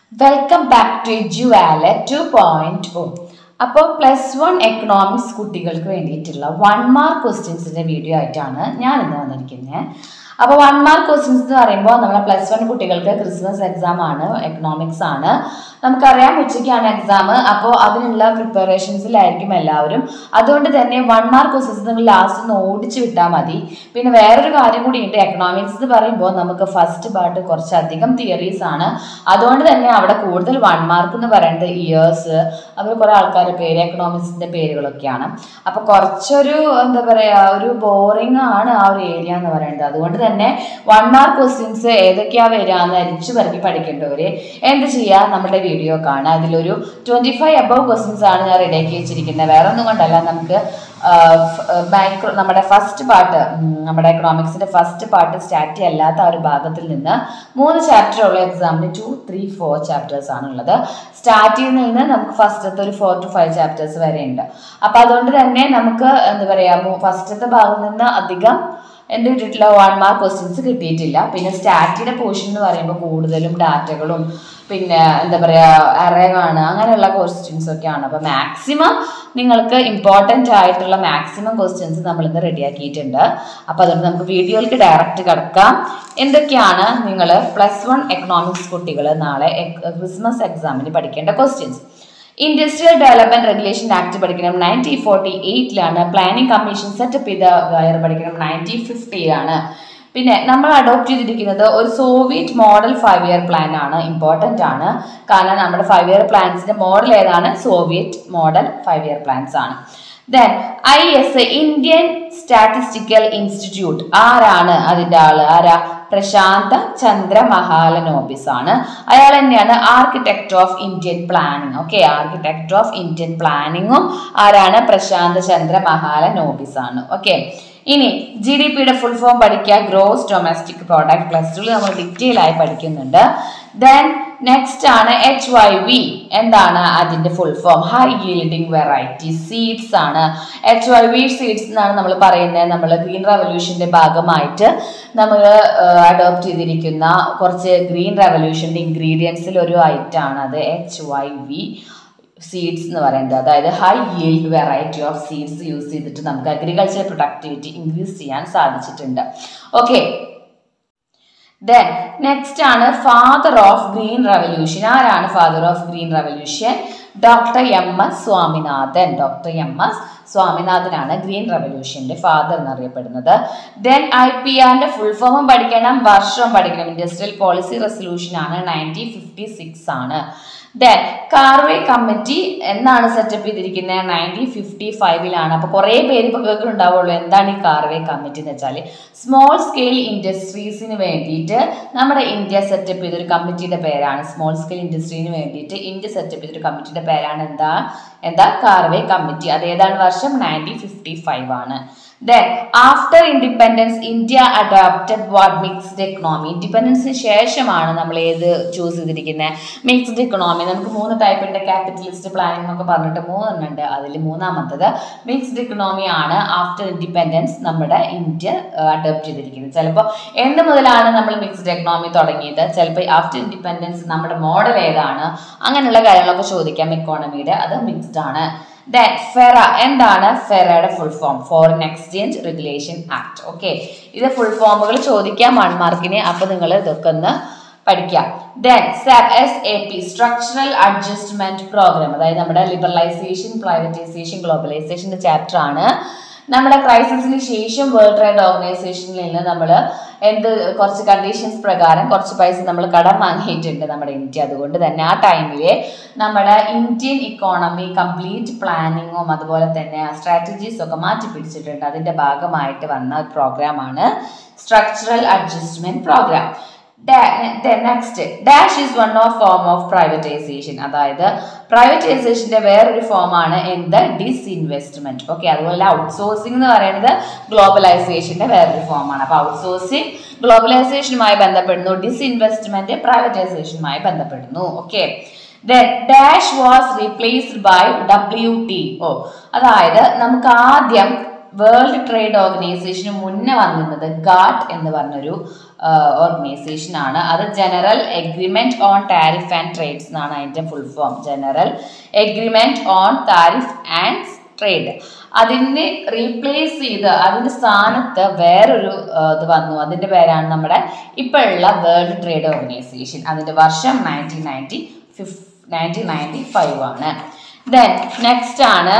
welcome back to Eduvala two point O അപ്പോൾ plus one economics കുട്ടികൾക്ക് വേണ്ടിയിട്ടുള്ള one mark ക്വസ്റ്റ്യൻസിന്റെ video ആയിട്ടാണ് ഞാൻ ഇന്ന് വന്നിരിക്കുന്നത് അപ്പോൾ വൺ മാർക്ക് ക്വസ്റ്റ്യൻസ് എന്ന് പറയുമ്പോൾ നമ്മളെ പ്ലസ് വൺ കുട്ടികൾക്ക് ക്രിസ്മസ് എക്സാം ആണ് എക്കണോമിക്സ് ആണ് നമുക്കറിയാം ഉച്ചയ്ക്കാണ് എക്സാം അപ്പോൾ അതിനുള്ള പ്രിപ്പറേഷൻസിലായിരിക്കും എല്ലാവരും അതുകൊണ്ട് തന്നെ വൺ മാർക്ക് ക്വസ്റ്റ്യൻസ് നിങ്ങൾ ലാസ്റ്റ് ഒന്ന് ഓടിച്ചു വിട്ടാൽ മതി പിന്നെ വേറൊരു കാര്യം കൂടി ഉണ്ട് എക്കണോമിക്സ് എന്ന് പറയുമ്പോൾ നമുക്ക് ഫസ്റ്റ് പാർട്ട് കുറച്ചധികം തിയറീസ് ആണ് അതുകൊണ്ട് തന്നെ അവിടെ കൂടുതൽ വൺ മാർക്ക് എന്ന് പറയുന്നത് ഇയേഴ്സ് അവർ കുറേ ആൾക്കാരുടെ പേര് എക്കണോമിക്സിന്റെ പേരുകളൊക്കെയാണ് അപ്പോൾ കുറച്ചൊരു എന്താ പറയുക ഒരു ബോറിംഗ് ആണ് ആ ഒരു ഏരിയ എന്ന് പറയുന്നത് അതുകൊണ്ട് തന്നെ വൺ മാർക്ക് ക്വസ്റ്റ്യൻസ് ഏതൊക്കെയാ വരിക എന്ന് അരിച്ചു പറക്കി പഠിക്കേണ്ടവര് എന്ത് ചെയ്യുക നമ്മുടെ വീഡിയോ കാണുക അതിലൊരു ട്വന്റി ഫൈവ് അബവ് ക്വസ്റ്റ്യൻസ് ആണ് ഞാൻ റെഡിയാക്കി വെച്ചിരിക്കുന്നത് വേറെ ഒന്നും കൊണ്ടല്ല നമുക്ക് മൈക്രോ നമ്മുടെ ഫസ്റ്റ് പാർട്ട് നമ്മുടെ എക്കണോമിക്സിന്റെ ഫസ്റ്റ് പാർട്ട് സ്റ്റാറ്റി അല്ലാത്ത ആ ഒരു ഭാഗത്തിൽ നിന്ന് മൂന്ന് ചാപ്റ്റർ ഉള്ള എക്സാമിന് ടു ത്രീ ഫോർ ചാപ്റ്റേഴ്സ് ആണുള്ളത് സ്റ്റാർട്ടിൽ നിന്ന് നമുക്ക് ഫസ്റ്റത്തെ ഒരു ഫോർ ടു ഫൈവ് ചാപ്റ്റേഴ്സ് വരെ ഉണ്ട് അപ്പൊ അതുകൊണ്ട് തന്നെ നമുക്ക് എന്താ പറയാ ഫസ്റ്റത്തെ ഭാഗത്ത് നിന്ന് അധികം എന്ത് കിട്ടിയിട്ടില്ല വൺ മാർക്ക് ക്വസ്റ്റ്യൻസ് കിട്ടിയിട്ടില്ല പിന്നെ സ്റ്റാറ്റിയുടെ പോർഷൻ എന്ന് പറയുമ്പോൾ കൂടുതലും ഡാറ്റകളും പിന്നെ എന്താ പറയുക അറേ കാണുക അങ്ങനെയുള്ള ക്വസ്റ്റ്യൻസ് ഒക്കെയാണ് അപ്പോൾ മാക്സിമം നിങ്ങൾക്ക് ഇമ്പോർട്ടൻ്റ് ആയിട്ടുള്ള മാക്സിമം ക്വസ്റ്റ്യൻസ് നമ്മളിന്ന് റെഡിയാക്കിയിട്ടുണ്ട് അപ്പോൾ അതുകൊണ്ട് നമുക്ക് വീഡിയോയിലേക്ക് ഡയറക്റ്റ് കിടക്കാം എന്തൊക്കെയാണ് നിങ്ങൾ പ്ലസ് വൺ എക്കണോമിക്സ് കുട്ടികൾ നാളെ ക്രിസ്മസ് എക്സാമിന് പഠിക്കേണ്ട questions industrial development regulation act പഠിക്കണം നയൻറ്റീൻ ഫോർട്ടി എയ്റ്റിലാണ് പ്ലാനിംഗ് കമ്മീഷൻ സെറ്റപ്പ് ചെയ്ത വയർ പഠിക്കണം നയൻറ്റീൻ ഫിഫ്റ്റിയിലാണ് പിന്നെ നമ്മൾ അഡോപ്റ്റ് ചെയ്തിരിക്കുന്നത് ഒരു Soviet model five year plan ആണ് ഇമ്പോർട്ടൻ്റ് ആണ് കാരണം നമ്മുടെ ഫൈവ് ഇയർ പ്ലാൻസിന്റെ മോഡൽ ഏതാണ് Soviet model five year plans ആണ് then I S Indian statistical institute ആരാണ് അതിന്റെ ആള് ആരാ പ്രശാന്ത ചന്ദ്ര മഹാലനോബിസ് ആണ് അയാൾ തന്നെയാണ് architect of Indian planning okay architect of Indian പ്ലാനിങ്ങും ആരാണ് പ്രശാന്ത് ചന്ദ്ര മഹാലനോബിസ് ആണ് ഓക്കെ ഇനി ജി ഡി പിയുടെ ഫുൾ ഫോം പഠിക്കുക gross domestic product plus two നമ്മൾ ഡീറ്റെയിൽ ആയി പഠിക്കുന്നുണ്ട് ദെൻ നെക്സ്റ്റ് ആണ് എച്ച് വൈ വി എന്താണ് അതിന്റെ full form high yielding variety seeds ആണ് എച്ച് വൈ വി സീഡ്സ് എന്നാണ് നമ്മൾ പറയുന്നത് നമ്മൾ ഗ്രീൻ റവല്യൂഷന്റെ ഭാഗമായിട്ട് നമ്മൾ അഡോപ്റ്റ് ചെയ്തിരിക്കുന്ന കുറച്ച് ഗ്രീൻ റവല്യൂഷന്റെ ഇൻഗ്രീഡിയൻസിൽ ഒരു ഐറ്റം ആണ് അത് എച്ച് വൈ വി സീഡ്സ് എന്ന് പറയുന്നത് അതായത് high yield variety of seeds use ചെയ്തിട്ട് നമുക്ക് അഗ്രികൾച്ചർ പ്രൊഡക്ടിവിറ്റി ഇൻക്രീസ് ചെയ്യാൻ സാധിച്ചിട്ടുണ്ട് ഓക്കെ ദെൻ നെക്സ്റ്റ് ആണ് ഫാദർ ഓഫ് ഗ്രീൻ റവല്യൂഷൻ ആരാണ് father of green revolution doctor M S Swaminathan doctor M S സ്വാമിനാഥനാണ് ഗ്രീൻ റവല്യൂഷന്റെ ഫാദർ എന്നറിയപ്പെടുന്നത് ദെൻ ഐ പി ആറിന്റെ ഫുൾ ഫോമും പഠിക്കണം വർഷവും പഠിക്കണം ഇൻഡസ്ട്രിയൽ പോളിസി റെസൊല്യൂഷൻ ആണ് നയൻറ്റീൻ ഫിഫ്റ്റി സിക്സ് ആണ് ദെൻ കാർവേ കമ്മിറ്റി എന്നാണ് സെറ്റപ്പ് ചെയ്തിരിക്കുന്നത് നയൻറ്റീൻ ഫിഫ്റ്റി ഫൈവിലാണ് അപ്പോൾ കുറേ പേര് ഇപ്പോൾ കേൾക്കുന്നുണ്ടാവുള്ളൂ എന്താണ് ഈ കാർവേ കമ്മിറ്റി എന്ന് വെച്ചാൽ സ്മോൾ സ്കെയിൽ ഇൻഡസ്ട്രീസിന് വേണ്ടിയിട്ട് നമ്മുടെ ഇന്ത്യ സെറ്റപ്പ് ചെയ്തൊരു കമ്മിറ്റിയുടെ പേരാണ് സ്മോൾ സ്കെയിൽ ഇൻഡസ്ട്രീന് വേണ്ടിയിട്ട് ഇന്ത്യ സെറ്റപ്പ് ചെയ്തൊരു കമ്മിറ്റിയുടെ പേരാണ് എന്താ എന്താ കാർവേ കമ്മിറ്റി അത് ഏതാണ് വർഷം നയൻറ്റീൻ ഫിഫ്റ്റി ഫൈവ് ആണ് then after independence India adopted what mixed economy ഇൻഡിപെൻഡൻസിന് ശേഷമാണ് നമ്മൾ ഏത് ചൂസ് ചെയ്തിരിക്കുന്നത് മിക്സ്ഡ് എക്കണോമി നമുക്ക് മൂന്ന് ടൈപ്പ് ഉണ്ട് ക്യാപിറ്റലിസ്റ്റ് പ്ലാനിംഗ് എന്നൊക്കെ പറഞ്ഞിട്ട് മൂന്നെണ്ണം ഉണ്ട് അതിൽ മൂന്നാമത്തത് മിക്സ്ഡ് എക്കണോമി ആണ് ആഫ്റ്റർ ഇൻഡിപെൻഡൻസ് നമ്മുടെ ഇന്ത്യ അഡോപ്റ്റ് ചെയ്തിരിക്കുന്നത് ചിലപ്പോൾ എന്ന് മുതലാണ് നമ്മൾ മിക്സ്ഡ് എക്കണോമി തുടങ്ങിയത് ചിലപ്പോൾ ആഫ്റ്റർ ഇൻഡിപെൻഡൻസ് നമ്മുടെ മോഡൽ ഏതാണ് അങ്ങനെയുള്ള കാര്യങ്ങളൊക്കെ ചോദിക്കാം എക്കോണമിയുടെ അത് മിക്സ്ഡ് ആണ് ദെൻ ഫെറ എന്താണ് ഫെറയുടെ full form foreign exchange regulation act okay ഇത് ഫുൾ ഫോമുകൾ ചോദിക്കാം വൺ മാർക്കിന് അപ്പൊ നിങ്ങൾ ഇതൊക്കെ ഒന്ന് പഠിക്കാം then SAP S A P structural adjustment programme അതായത് നമ്മുടെ ലിബറലൈസേഷൻ പ്രൈവറ്റൈസേഷൻ ഗ്ലോബലൈസേഷന്റെ ചാപ്റ്റർ ആണ് നമ്മുടെ ക്രൈസിസിന് ശേഷം വേൾഡ് ട്രേഡ് ഓർഗനൈസേഷനിൽ നിന്ന് നമ്മൾ എന്ത് കുറച്ച് കണ്ടീഷൻസ് പ്രകാരം കുറച്ച് പൈസ നമ്മൾ കടം വാങ്ങിയിട്ടുണ്ട് നമ്മുടെ ഇന്ത്യ അതുകൊണ്ട് തന്നെ ആ ടൈമിൽ നമ്മുടെ ഇന്ത്യൻ ഇക്കോണമി കംപ്ലീറ്റ് പ്ലാനിങ്ങും അതുപോലെ തന്നെ സ്ട്രാറ്റജീസും ഒക്കെ മാറ്റി പിടിച്ചിട്ടുണ്ട് അതിന്റെ ഭാഗമായിട്ട് വന്ന ഒരു പ്രോഗ്രാമാണ് structural adjustment programme next dash is one of form of privatisation അതായത് പ്രൈവറ്റൈസേഷന്റെ വേറൊരു ഫോമാണ് എന്ത് ഡിസ്ഇൻവെസ്റ്റ്മെന്റ് ഓക്കെ അതുപോലെ ഔട്ട്സോഴ്സിംഗ് എന്ന് പറയുന്നത് ഗ്ലോബലൈസേഷന്റെ വേറൊരു ഫോമാണ് അപ്പൊ ഔട്ട്സോഴ്സിംഗ് ഗ്ലോബലൈസേഷനുമായി ബന്ധപ്പെടുന്നു ഡിസ്ഇൻവെസ്റ്റ്മെന്റ് പ്രൈവറ്റൈസേഷനുമായി ബന്ധപ്പെടുന്നു okay then dash was replaced by W T O അതായത് നമുക്ക് ആദ്യം വേൾഡ് ട്രേഡ് ഓർഗനൈസേഷന് മുന്നേ വന്നിരുന്നത് ഗാട്ട് എന്ന് പറഞ്ഞൊരു ഓർഗനൈസേഷൻ ആണ് അത് general agreement on tariff and trades എന്നാണ് അതിന്റെ full form general agreement on tariff and trade അതിനെ റീപ്ലേസ് ചെയ്ത് അതിന്റെ സ്ഥാനത്ത് വേറൊരു ആ, ഇത് വന്നു അതിന്റെ പേരാണ് നമ്മുടെ ഇപ്പോഴുള്ള വേൾഡ് ട്രേഡ് ഓർഗനൈസേഷൻ അതിന്റെ വർഷം nineteen ninety fif nineteen ninety five ആണ് ദെൻ നെക്സ്റ്റ് ആണ്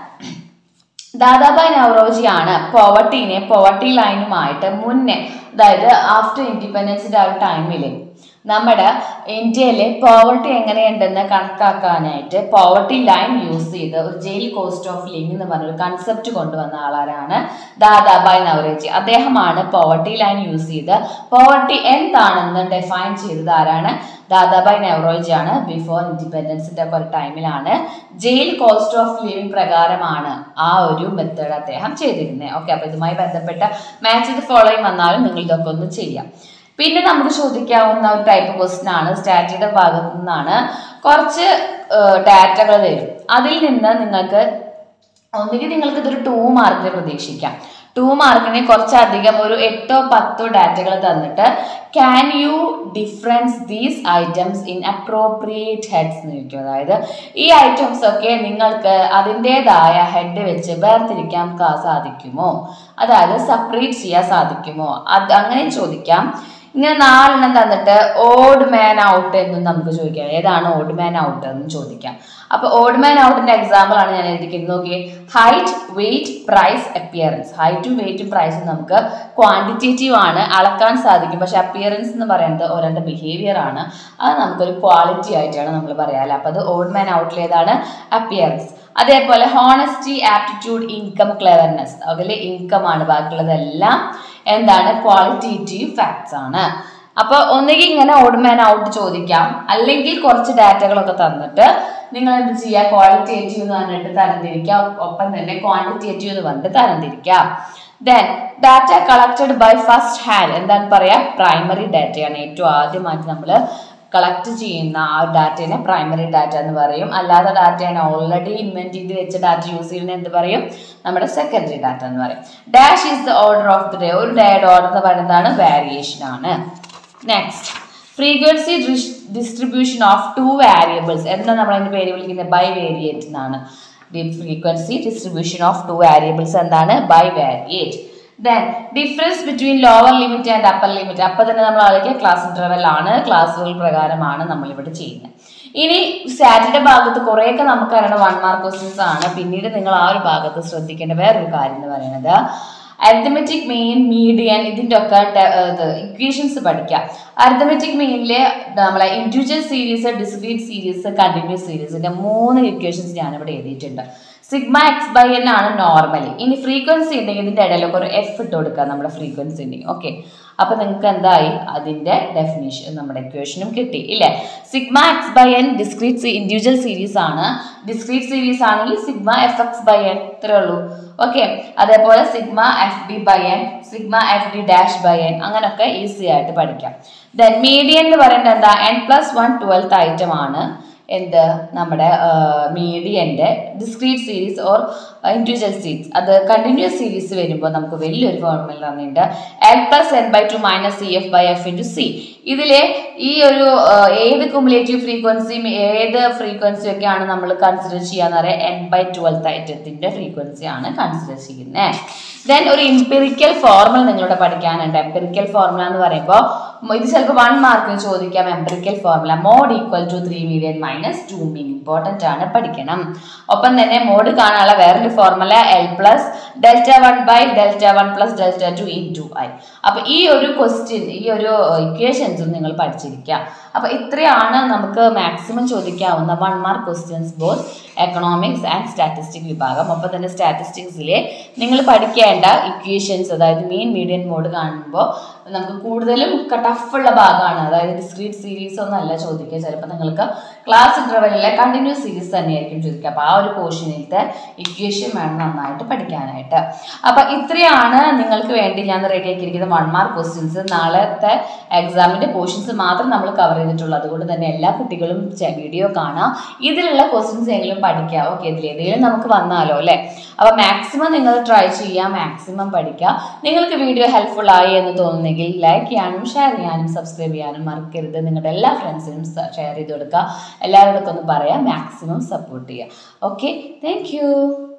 ദാദാഭായ് നവറോജിയാണ് പോവർട്ടിനെ പോവർട്ടി ലൈനുമായിട്ട് മുന്നേ അതായത് ആഫ്റ്റർ ഇൻഡിപെൻഡൻസിന്റെ ആ ഒരു ടൈമിൽ നമ്മുടെ ഇന്ത്യയിലെ പോവർട്ടി എങ്ങനെയുണ്ടെന്ന് കണക്കാക്കാനായിട്ട് പോവർട്ടി ലൈൻ യൂസ് ചെയ്ത് ഒരു ജയിൽ കോസ്റ്റ് ഓഫ് ലിവിംഗ് എന്ന് പറഞ്ഞൊരു കൺസെപ്റ്റ് കൊണ്ടുവന്ന ആളാരാണ് ദാദാഭായ് നവറോജി അദ്ദേഹമാണ് പോവർട്ടി ലൈൻ യൂസ് ചെയ്ത് പോവർട്ടി എന്താണെന്ന് ഡിഫൈൻ ചെയ്തത് ആരാണ് ദാദാഭായ് നെവറോജി ആണ് ബിഫോർ ഇൻഡിപെൻഡൻസിന്റെ ഒക്കെ ഒരു ടൈമിലാണ് ജയിൽ കോസ്റ്റ് ഓഫ് ലിവിംഗ് പ്രകാരമാണ് ആ ഒരു മെത്തേഡ് അദ്ദേഹം ചെയ്തിരുന്നത് ഓക്കെ അപ്പൊ ഇതുമായി ബന്ധപ്പെട്ട മാച്ച് ഇത് ഫോളോയും വന്നാലും നിങ്ങൾ ഇതൊക്കെ ഒന്ന് ചെയ്യാം പിന്നെ നമുക്ക് ചോദിക്കാവുന്ന ഒരു ടൈപ്പ് ക്വസ്റ്റ്യൻ ആണ് സ്റ്റാറ്റിയുടെ ഭാഗത്തു നിന്നാണ് കുറച്ച് ഡാറ്റകൾ തരും അതിൽ നിന്ന് നിങ്ങൾക്ക് ഒന്നുകിൽ നിങ്ങൾക്ക് ഇതൊരു ടു മാർക്കിന് പ്രതീക്ഷിക്കാം ടു മാർക്കിന് കുറച്ചധികം ഒരു എട്ടോ പത്തോ ഡാറ്റകൾ തന്നിട്ട് can you difference these items in appropriate heads എന്ന് ചോദിക്കും അതായത് ഈ ഐറ്റംസ് ഒക്കെ നിങ്ങൾക്ക് അതിൻ്റെതായ ഹെഡ് വെച്ച് വേർതിരിക്കാൻ കാ- സാധിക്കുമോ അതായത് സെപ്പറേറ്റ് ചെയ്യാൻ സാധിക്കുമോ അത് അങ്ങനെ ചോദിക്കാം ഇങ്ങനെ നാലെണ്ണം തന്നിട്ട് ഓഡ് മാൻ ഔട്ട് എന്നും നമുക്ക് ചോദിക്കാം ഏതാണ് ഓഡ് മാൻ ഔട്ട് എന്നും ചോദിക്കാം അപ്പൊ ഓഡ് മാൻ ഔട്ടിന്റെ എക്സാമ്പിൾ ആണ് ഞാൻ എഴുതിക്കുന്നത് നോക്കിയേ ഹൈറ്റ് വെയിറ്റ് പ്രൈസ് അപ്പിയറൻസ് ഹൈറ്റും വെയിറ്റും പ്രൈസും നമുക്ക് ക്വാണ്ടിറ്റേറ്റീവ് ആണ് അളക്കാൻ സാധിക്കും പക്ഷെ അപ്പിയറൻസ് എന്ന് പറയുന്നത് ഒരാളുടെ ബിഹേവിയർ ആണ് അത് നമുക്കൊരു ക്വാളിറ്റി ആയിട്ടാണ് നമ്മൾ പറയാല്ലേ അപ്പൊ അത് ഓഡ് മാൻ ഔട്ടിൽ ഏതാണ് അപ്പിയറൻസ് അതേപോലെ ഹോണസ്റ്റി ആപ്റ്റിറ്റ്യൂഡ് ഇൻകം ക്ലെവർനെസ് അതിൽ ഇൻകം ആണ് ബാക്കിയുള്ളതെല്ലാം എന്താണ് ക്വാളിറ്റേറ്റീവ് ഫാക്ട്സ് ആണ് അപ്പൊ ഒന്നുകിൽ ഇങ്ങനെ ഓടുമാൻ ഔട്ട് ചോദിക്കാം അല്ലെങ്കിൽ കുറച്ച് ഡാറ്റകളൊക്കെ തന്നിട്ട് നിങ്ങൾ എന്ത് ചെയ്യുക ക്വാളിറ്റേറ്റീവ് എന്ന് പറഞ്ഞിട്ട് തരംതിരിക്കുക ഒപ്പം തന്നെ ക്വാണ്ടിറ്റേറ്റീവ് എന്ന് പറഞ്ഞിട്ട് തരംതിരിക്കുക then data collected by first hand എന്താണ് പറയാ പ്രൈമറി ഡാറ്റയാണ് ഏറ്റവും ആദ്യമായിട്ട് നമ്മൾ കളക്ട് ചെയ്യുന്ന ആ ഡാറ്റേനെ പ്രൈമറി ഡാറ്റ എന്ന് പറയും അല്ലാത്ത ഡാറ്റയാണ് ഓൾറെഡി ഇൻവെന്റ് ചെയ്ത് വെച്ച ഡാറ്റ യൂസ് ചെയ്യുന്ന എന്ത് പറയും നമ്മുടെ സെക്കൻഡറി ഡാറ്റ എന്ന് പറയും dash is the order of the day ഒരു ഡേയുടെ ഓർഡർ എന്ന് പറയുന്നതാണ് വേരിയേഷൻ ആണ് next frequency distribution of two variables എന്താ നമ്മൾ അതിന്റെ പേര് വിളിക്കുന്നത് ബൈ വേരിയേറ്റ് എന്നാണ് frequency distribution of two variables എന്താണ് bivariate then difference between lower limit and upper limit അപ്പൊ തന്നെ നമ്മൾ ആലോചിക്കുക ക്ലാസ് ഇന്റർവെൽ ആണ് ക്ലാസ്സുകൾ പ്രകാരമാണ് നമ്മൾ ഇവിടെ ചെയ്യുന്നത് ഇനി സ്റ്റാറ്റിന്റെ ഭാഗത്ത് കുറേയൊക്കെ നമുക്കറിയണം വൺ മാർക്ക് ക്വസ്റ്റ്യൻസ് ആണ് പിന്നീട് നിങ്ങൾ ആ ഒരു ഭാഗത്ത് ശ്രദ്ധിക്കേണ്ട വേറൊരു കാര്യം എന്ന് പറയുന്നത് അരിത്തമെറ്റിക് മെയിൻ മീഡിയൻ ഇതിൻ്റെ ഒക്കെ ഇക്വേഷൻസ് പഠിക്കാം അരിത്തമെറ്റിക് മെയിനിലെ നമ്മളെ individual series discrete series continuous സീരീസിന്റെ മൂന്ന് ഇക്വേഷൻസ് ഞാൻ ഇവിടെ എഴുതിയിട്ടുണ്ട് സിഗ്മ എക്സ് ബൈ എൻ ആണ് നോർമലി ഇനി ഫ്രീക്വൻസി ഉണ്ടെങ്കിൽ ഇതിന്റെ ഇടയിലൊക്കെ ഒരു എഫ് ഇട്ട് കൊടുക്കുക നമ്മുടെ ഫ്രീക്വൻസി ഉണ്ടെങ്കിൽ ഓക്കെ അപ്പൊ നിങ്ങൾക്ക് എന്തായി അതിന്റെ ഡെഫിനേഷൻ നമ്മുടെ ഇക്വേഷനും കിട്ടി ഇല്ലേ sigma X by N discrete individual series ആണ് ഡിസ്ക്രീറ്റ് സീരീസ് ആണെങ്കിൽ sigma F X by N ഇത്രേ ഉള്ളൂ ഓക്കെ അതേപോലെ sigma F D by N sigma F D dash by N അങ്ങനെയൊക്കെ ഈസി ആയിട്ട് പഠിക്കാം ദെൻ മീഡിയൻ എന്ന് പറയുന്നത് എന്താ N plus one twelfth item ആണ് എന്ത് നമ്മുടെ മീഡിയന്റെ discrete series or individual series അത് കണ്ടിന്യൂസ് സീരീസ് വരുമ്പോൾ നമുക്ക് വലിയൊരു ഫോർമുല തന്നിട്ടുണ്ട് L plus N by two minus C F by F into C ഇതിലെ ഈ ഒരു ആ, ഏത് കുമുലേറ്റീവ് ഫ്രീക്വൻസിയും ഏത് ഫ്രീക്വൻസിയും ഒക്കെയാണ് നമ്മൾ കൺസിഡർ ചെയ്യാന്ന് പറയാം എൻ ബൈ ട്വൽത്ത് ഐറ്റത്തിന്റെ ഫ്രീക്വൻസി ആണ് കൺസിഡർ ചെയ്യുന്നത് ദെൻ ഒരു ഇംപെറിക്കൽ ഫോർമുല നിങ്ങളുടെ പഠിക്കാനുണ്ട് എംപെറിക്കൽ ഫോർമുല എന്ന് പറയുമ്പോൾ ഇത് ചിലപ്പോൾ വൺ മാർക്കിന് ചോദിക്കാം empirical formula mode equal to three median minus two mean important ആണ് പഠിക്കണം ഒപ്പം തന്നെ മോഡ് കാണാനുള്ള വേറൊരു formula L plus delta one by delta one plus delta two into I അപ്പൊ ഈ ഒരു ക്വസ്റ്റ്യൻ ഈ ഒരു ഇക്വേഷൻസും നിങ്ങൾ പഠിച്ചിരിക്കുക അപ്പൊ ഇത്രയാണ് നമുക്ക് മാക്സിമം ചോദിക്കാവുന്ന one mark questions both economics and statistic വിഭാഗം ഒപ്പം തന്നെ സ്റ്റാറ്റിസ്റ്റിക്സിലെ നിങ്ങൾ പഠിക്കേണ്ട ഇക്വേഷൻസ് അതായത് മീൻ മീഡിയൻ മോഡ് കാണുമ്പോൾ നമുക്ക് കൂടുതലും ടഫുള്ള ഭാഗമാണ് അതായത് ഡിസ്ക്രീറ്റ് സീരീസ് ഒന്നും അല്ല ചോദിക്കുക ചിലപ്പോൾ നിങ്ങൾക്ക് ക്ലാസ് ഇന്റർവെല്ലിലെ കണ്ടിന്യൂസ് സീരീസ് തന്നെയായിരിക്കും ചോദിക്കുക അപ്പോൾ ആ ഒരു പോർഷനിലത്തെ ഇക്വേഷൻ വേണം നന്നായിട്ട് പഠിക്കാനായിട്ട് അപ്പോൾ ഇത്രയാണ് നിങ്ങൾക്ക് വേണ്ടി ഞാൻ റെഡി ആക്കിയിരിക്കുന്ന വൺ മാർക്ക് ക്വസ്റ്റ്യൻസ് നാളത്തെ എക്സാമിന്റെ പോർഷൻസ് മാത്രം നമ്മൾ കവർ ചെയ്തിട്ടുള്ളൂ അതുകൊണ്ട് തന്നെ എല്ലാ കുട്ടികളും വീഡിയോ കാണാം ഇതിലുള്ള ക്വസ്റ്റ്യൻസ് എങ്കിലും പഠിക്കുക ഓക്കെ ഇതിൽ ഏതെങ്കിലും നമുക്ക് വന്നാലോ അല്ലേ അപ്പോൾ മാക്സിമം നിങ്ങൾ ട്രൈ ചെയ്യുക മാക്സിമം പഠിക്കുക നിങ്ങൾക്ക് വീഡിയോ ഹെൽപ്ഫുൾ ആയി എന്ന് തോന്നുന്നെങ്കിൽ ലൈക്ക് ചെയ്യാനും ഷെയർ ചെയ്യാനും സബ്സ്ക്രൈബ് ചെയ്യാനും മറക്കരുത് നിങ്ങളുടെ എല്ലാ ഫ്രണ്ട്സിനും ഷെയർ ചെയ്ത് കൊടുക്കുക എല്ലാവരോടൊക്കെ ഒന്ന് പറയാം മാക്സിമം സപ്പോർട്ട് ചെയ്യുക ഓക്കെ താങ്ക്